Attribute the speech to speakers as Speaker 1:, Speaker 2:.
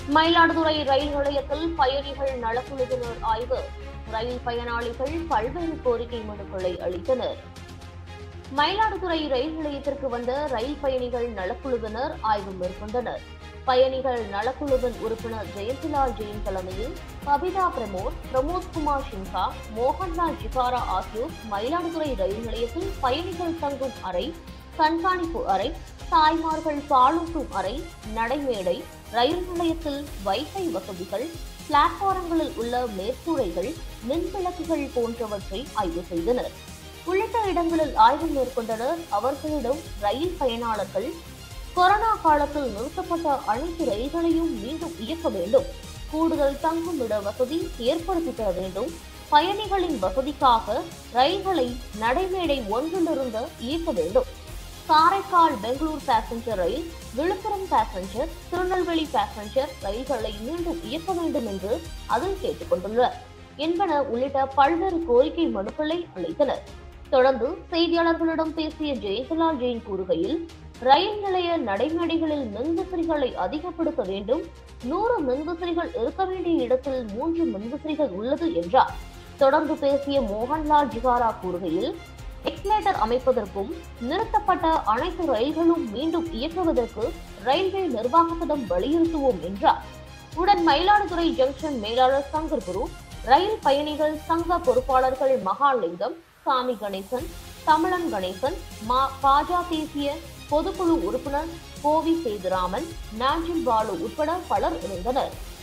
Speaker 1: மயிலாடுதுறை ரயில் நிலையத்தில் பயணிகள் நலக்குழுவினர் ஆய்வு ரயில் பயனாளிகள் பல்வேறு கோரிக்கை மனுக்களை அளித்தனர் மயிலாடுதுறை ரயில் நிலையத்திற்கு வந்த ரயில் பயணிகள் நலக்குழுவினர் ஆய்வு மேற்கொண்டனர் பயணிகள் நலக்குழுவின் உறுப்பினர் ஜெயந்திலால் ஜெயின் தலைமையில் கவிதா பிரமோத் பிரமோத்குமார் சின்ஹா மோகன்லால் ஜிகாரா ஆகியோர் மயிலாடுதுறை ரயில் நிலையத்தில் பயணிகள் தங்கும் அறை கண்காணிப்பு அறை தாய்மார்கள் பாலூட்டும் அறை நடைமேடை ரயில் நிலையத்தில் வைஃபை வசதிகள் பிளாட்பாரங்களில் உள்ள மேற்கூரைகள் மின் விளக்குகள் போன்றவற்றை ஆய்வு செய்தனர் உள்ளிட்ட இடங்களில் ஆய்வு மேற்கொண்டனர் அவர்களிடம் ரயில் பயனாளர்கள் கொரோனா காலத்தில் நிறுத்தப்பட்ட அனைத்து ரயில்களையும் மீண்டும் இயக்க வேண்டும் கூடுதல் தங்குமிட வசதி ஏற்படுத்தி தர வேண்டும் பயணிகளின் வசதிக்காக ரயில்களை நடைமேடை ஒன்றிலிருந்து இயக்க வேண்டும் காரைக்கால் பெங்களூர் பேசஞ்சர் ரயில் விழுப்புரம் பேசஞ்சர் திருநெல்வேலி பேசஞ்சர் ரயில்களை மீண்டும் இயக்க வேண்டும் என்று அதில் கேட்டுக் கொண்டுள்ளனர் என்பன உள்ளிட்ட பல்வேறு கோரிக்கை மனுக்களை அளித்தனர் தொடர்ந்து செய்தியாளர்களிடம் பேசிய ஜெயந்தலால் ஜெயின் கூறுகையில் ரயில் நிலைய நடைமேடைகளில் மின்விசிறிகளை அதிகப்படுத்த வேண்டும் நூறு மின்விசிறிகள் இருக்க வேண்டிய இடத்தில் மூன்று மின்விசிறிகள் உள்ளது என்றார் தொடர்ந்து பேசிய மோகன்லால் ஜிகாரா கூறுகையில் எக்ஸ்லேட்டர் அமைப்பதற்கும் நிறுத்தப்பட்ட அனைத்து ரயில்களும் மீண்டும் இயக்குவதற்கு ரயில்வே நிர்வாகத்திடம் வலியுறுத்துவோம் என்றார் உடன் மயிலாடுதுறை ஜங்ஷன் மேலாளர் சங்கர் குரு ரயில் பயணிகள் சங்க பொறுப்பாளர்கள் மகாலிங்கம் சாமி கணேசன் தமிழன் கணேசன் மா பாஜா தேசிய பொதுக்குழு உறுப்பினர் கோவி சேதுராமன் நாஞ்சில் பாலு உட்பட பலர் இருந்தனர்